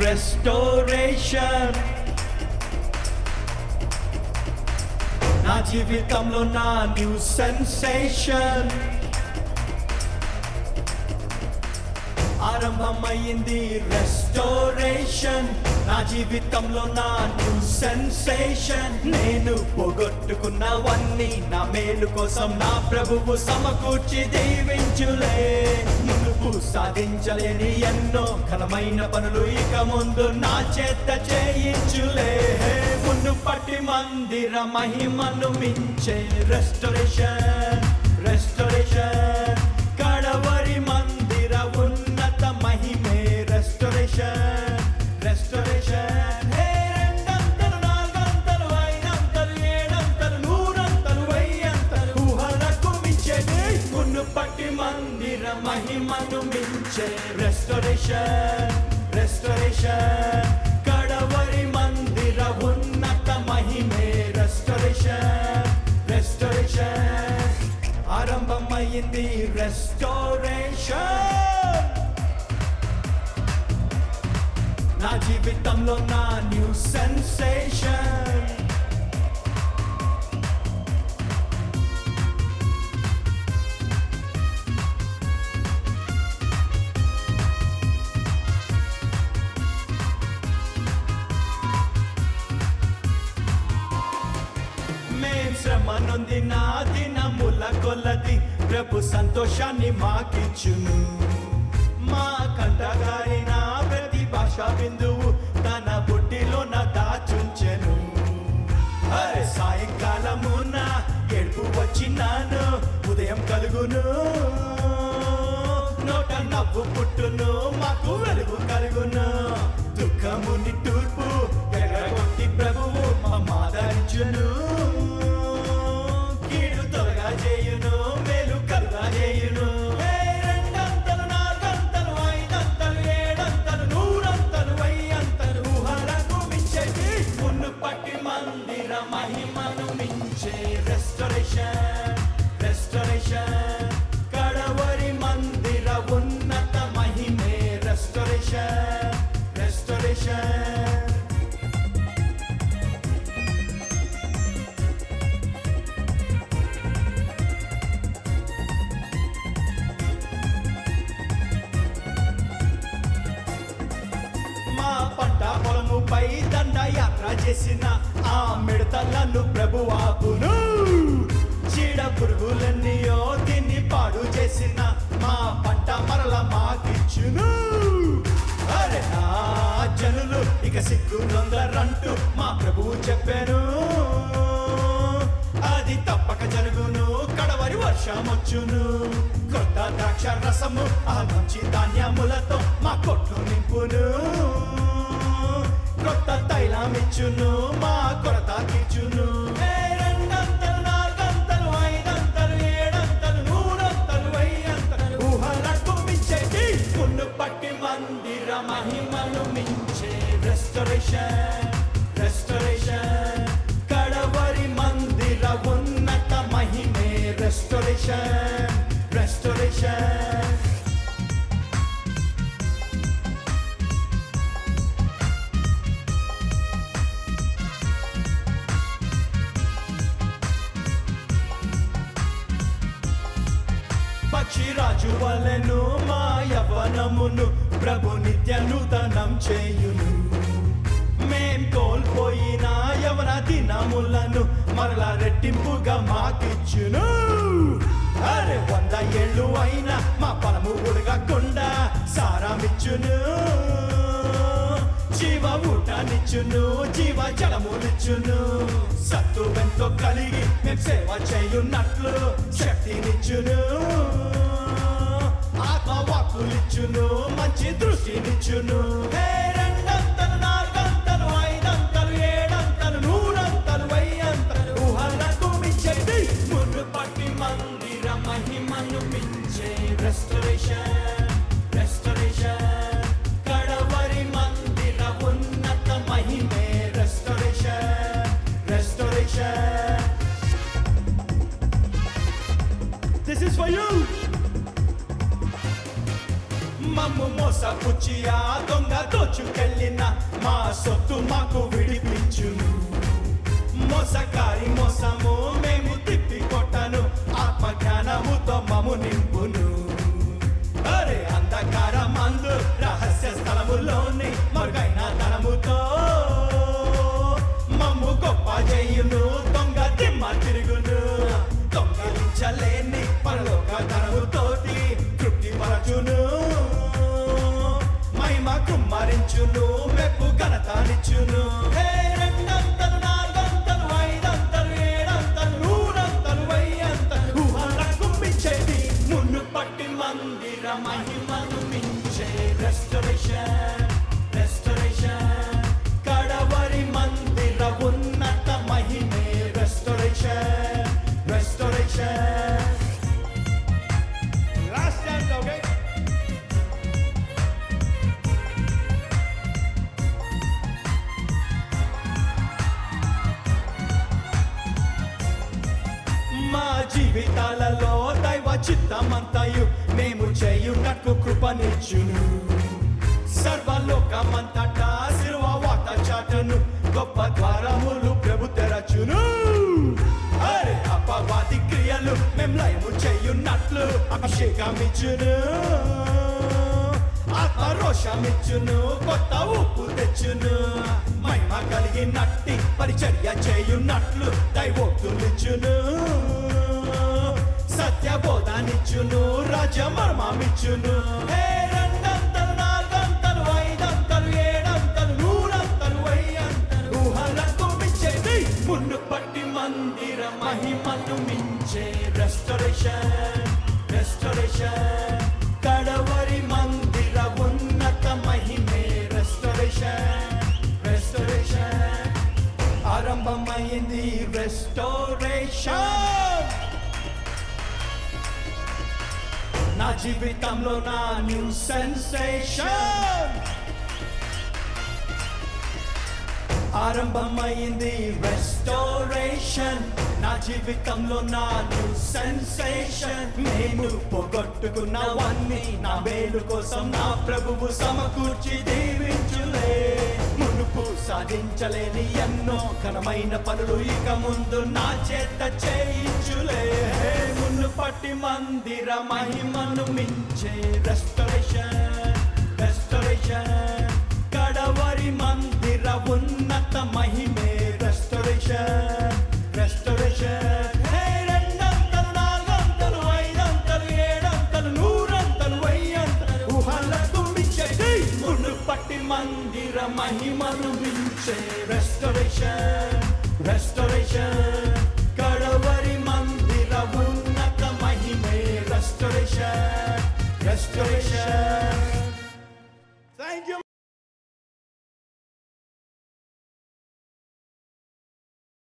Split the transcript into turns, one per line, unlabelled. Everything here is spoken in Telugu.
రెస్టోరేషన్ నా జీవితంలో నా న్యూ సెన్సేషన్ ఆరంభమైంది రెస్టోరేషన్ నా జీవితంలో నా న్యూ సెన్సేషన్ నేను పోగొట్టుకున్నవన్నీ నా మేలు కోసం నా ప్రభువు సమకూర్చి దీవించులే మునుపు సాధించలేని ఎన్నో ఘనమైన పనులు ఇక ముందు నా చేత చేయించులే మున్ను పట్టి మందిర మహిమను మించే రెస్టోరేషన్ రెస్టోరేషన్ కడవరి మందిర ఉన్నత మహిమే రెస్టోరేషన్ రెస్టోరేషన్ హే రెండంతలు నాలుగంతలు ఐదంతలు ఏడంతలు నూరంతలు వెయ్యంతలు ఊహలకు మించేది మున్ను పట్టి మందిర మహిమను మించే రెస్టోరేషన్ రెస్టోరేషన్ కడవరి మందిర ఉన్నత మహిమే రెస్టోరేషన్ రెస్టోరేషన్ ఆరంభమైంది రెస్టోరేషన్ నా జీవితంలో నా న్యూ సెన్సేషన్ మేం శ్రమ నొంది నా దినముల కొలది ప్రభు సంతోషాన్ని మాకిచ్చును మా కంటగారిన ప్రతి భాష బిందువు తన బుట్టిలో నా దాచుంచెను అరే సాయంకాలమున ఏడుపు వచ్చినాను ఉదయం కలుగును నోట నవ్వు పుట్టును మాకు వెలుగు కలుగును దుఃఖముని తూర్పు ఎగరగొట్టి ప్రభువు మమ్మాదరించును కీడు త్వరగా చేయును మేలు కలుగా చేయును హే, రెండంతలు నాలుగంతలు ఐదంతలు ఏడంతలు నూరంతలు వెయ్యంతలు ఊహలకు మించేది మున్ను పట్టి మందిర మహిమను మించే రెస్టోరేషన్ రెస్టోరేషన్ కడవరి మందిర ఉన్నత మహిమే రెస్టోరేషన్ రెస్టోరేషన్ మా పంట పొలముపై దండయాత్ర చేసిన ఆ మిడతలను ప్రభువాపును చీడ పురుగులన్నీయో దీన్ని పాడు చేసిన మా పంట మరల మాకిచ్చును అరే నా జనులు ఇక సిగ్గు నొందరంటూ మా ప్రభువు చెప్పాను అది తప్పక జరుగును కడవరి వర్షం వచ్చును కొత్త ద్రాక్ష రసము ఆ మంచి ధాన్యములతో మా కొట్లు నింపును కొత్త తైలం ఇచ్చును మా కొరత తీర్చును ఏ రెండంతలు నాలుగంతలు ఐదంతలు ఏడంతలు నూరంతలు వెయ్యంతలు ఊహలకు మించేది పున్ను పట్టి మందిర మహిమను మించే రెస్టోరేషన్ రెస్టోరేషన్ కడవరి మందిర ఉన్నత మహిమే రెస్టోరేషన్ రెస్టోరేషన్ పక్షిరాజు వలెను మా యవనమును ప్రభు నిత్య నూతనం చేయును మేం కోల్పోయిన యవన దినములను మరలా రెట్టింపుగా మాకిచ్చును అరే వంద ఏళ్ళు అయినా మా పొలము ఉడగకుండా సారామిచ్చును జీవ ఊటానిచ్చును జీవ జలమునిచ్చును సత్తువెంతో కలిగి మేం సేవ చేయున్నట్లు శక్తినిచ్చును ఆత్మ వాక్కులిచ్చును మంచి దృష్టినిచ్చును హే రెండంతలు నాలుగంతలు ఐదంతలు ఏడంతలు నూరంతలు వెయ్యంతలు ఊహలకు మించేది మున్ను పట్టి మందిర మహిమను మించే రెస్టరేషన్ రెస్టరేషన్ కడవరి మందిర ఉన్నత మహిమే restoration restoration This is for you. మమ్ము మోస మోసపుచ్చి ఆ దొంగ దోచుకెళ్ళిన మా సొత్తు మాకు విడిపించును మోసకారి మోసము మేము తిప్పి కొట్టను ఆత్మ జ్ఞానముతో మము నింపును అరే అంధకార మందు రహస్య స్థలములోని మరుగైన ధనముతో మమ్ము గొప్ప చేయును దొంగ దిమ్మ తిరుగును దొంగలించలేని పరలోక ధనముతోటి తృప్తి పరచును మహిమ కుమ్మరించును మెప్పు ఘనతనిచ్చును హే రెండంతలు నాలుగంతలు ఐదంతలు ఏడంతలు నూరంతలు వెయ్యంతలు ఊహలకు కుమ్మించేది మున్ను పట్టి మందిర మహిమను మించే రెస్టరేషన్ రెస్టరేషన్ కడవరి మందిర ఉన్నత మహిమే restoration restoration last chance okay మా జీవితాలలో దైవ చిత్తమంతయు మేము చేయుటకు కృపనిచ్చును సర్వలోకమంతటా శిలువ వాత చాటును గొప్ప ద్వారములు ప్రభు తెరచును అరే అపవాది క్రియలు మేము లయము చేయున్నట్లు అభిషేకమిచ్చును ఆత్మరోషమిచ్చును కొత్త ఉప్పు తెచ్చును మహిమ కలిగినట్టి పరిచర్య చేయున్నట్లు దైవోక్తులిచ్చును సత్యబోధానిచ్చును రాజమర్మమిచ్చును హే రెండంతలు నాలుగంతలు ఐదంతలు ఏడంతలు నూరంతలు వెయ్యంతలు ఊహలకు మించేది మున్ను పట్టి మందిర మహిమను మించే రెస్టరేషన్ రెస్టరేషన్ కడవరి మందిర ఉన్నత మహిమే రెస్టరేషన్ రెస్టరేషన్ ఆరంభమైంది రెస్టోరేషన్ నా జీవితంలో నా న్యూ సెన్సేషన్ ఆరంభమైంది రెస్టోరేషన్ నా జీవితంలో నా న్యూ సెన్సేషన్ నేను పోగొట్టుకున్నవన్నీ నా మేలు కోసం నా ప్రభువు సమకూర్చి దీవించులే మునుపు సాధించలేని ఎన్నో ఘనమైన పనులు ఇక ముందు నా చేత చేయించులే మున్ను పట్టి మందిర మహిమను మించే రెస్టరేషన్ రెస్టరేషన్ కడవరి మందిర ఉన్నత మహిమే రెస్టరేషన్ రెస్టరేషన్ హే రెండంతలు నాలుగంతలు ఐదంతలు ఏడంతలు నూరంతలు వెయ్యంతలు ఊహలకు మించేది మున్ను పట్టి మందిర మహిమను మించే రెస్టరేషన్ రెస్టరేషన్